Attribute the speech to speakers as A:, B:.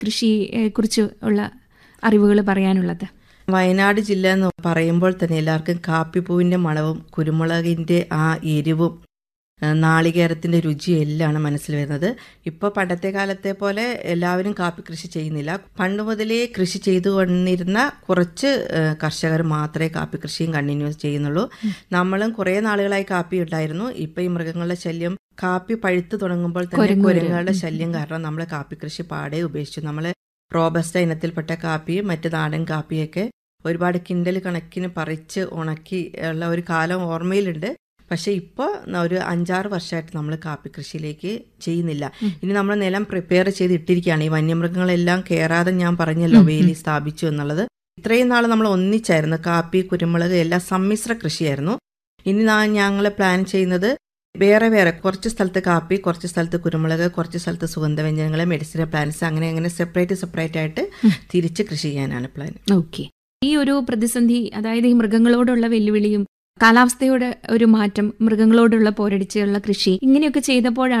A: കൃഷിയെ കുറിച്ച് ഉള്ള അറിവുകൾ പറയാനുള്ളത്
B: വയനാട് ജില്ല എന്ന് പറയുമ്പോൾ തന്നെ എല്ലാവർക്കും കാപ്പിപ്പൂവിൻ്റെ മണവും കുരുമുളകിൻ്റെ ആ എരിവും ആ, നാളികേരത്തിൻ്റെ രുചിയും എല്ലാമാണ് മനസ്സിൽ വരുന്നത് ഇപ്പോൾ പണ്ടത്തെ കാലത്തെ പോലെ എല്ലാവരും കാപ്പി കൃഷി ചെയ്യുന്നില്ല പണ്ട് മുതലേ കൃഷി ചെയ്തു വന്നിരുന്ന കുറച്ച് കർഷകർ മാത്രമേ കാപ്പി കൃഷിയും കണ്ടിന്യൂസ് ചെയ്യുന്നുള്ളൂ നമ്മളും കുറേ നാളുകളായി കാപ്പി ഉണ്ടായിരുന്നു ഇപ്പം ഈ മൃഗങ്ങളുടെ ശല്യം കാപ്പി പഴുത്ത് തുടങ്ങുമ്പോൾ തന്നെ
A: കുരങ്ങ് വരും.
B: കുരങ്ങുകളുടെ ശല്യം കാരണം നമ്മൾ കാപ്പി കൃഷി പാടെ ഉപേക്ഷിച്ചു നമ്മൾ റോബസ്റ്റ ഇനത്തിൽപ്പെട്ട കാപ്പിയും മറ്റ് നാടൻ കാപ്പിയൊക്കെ ഒരുപാട് കിൻഡൽ കണക്കിന് പറിച്ച് ഉണക്കി ഉള്ള ഒരു കാലം ഓർമ്മയിലുണ്ട് പക്ഷേ ഇപ്പോൾ ഒരു അഞ്ചാറ് വർഷമായിട്ട് നമ്മൾ കാപ്പി കൃഷിയിലേക്ക് ചെയ്യുന്നില്ല ഇനി നമ്മൾ നിലം പ്രിപ്പയർ ചെയ്ത് ഇട്ടിരിക്കുകയാണ് ഈ വന്യമൃഗങ്ങളെല്ലാം കയറാതെ ഞാൻ പറഞ്ഞല്ലോ വേലി സ്ഥാപിച്ചു എന്നുള്ളത് ഇത്രയും നാൾ നമ്മൾ ഒന്നിച്ചായിരുന്നു കാപ്പി കുരുമുളക് എല്ലാം സമ്മിശ്ര കൃഷിയായിരുന്നു ഇനി ഞങ്ങൾ പ്ലാൻ ചെയ്യുന്നത് വേറെ വേറെ കുറച്ച് സ്ഥലത്ത് കാപ്പി കുറച്ച് സ്ഥലത്ത് കുരുമുളക് കുറച്ച് സ്ഥലത്ത് സുഗന്ധവ്യഞ്ജനങ്ങൾ മെഡിസിനൽ പ്ലാന്റ്സ് അങ്ങനെ അങ്ങനെ സെപ്പറേറ്റ് സെപ്പറേറ്റ് ആയിട്ട് തിരിച്ച് കൃഷി ചെയ്യാനാണ് പ്ലാൻ
A: ഓക്കെ ഈ ഒരു പ്രതിസന്ധി അതായത് ഈ മൃഗങ്ങളോടുള്ള വെല്ലുവിളിയും കാലാവസ്ഥയുടെ ഒരു മാറ്റം മൃഗങ്ങളോടുള്ള പോരടിച്ചുള്ള കൃഷി ഇങ്ങനെയൊക്കെ ചെയ്തപ്പോഴാണ്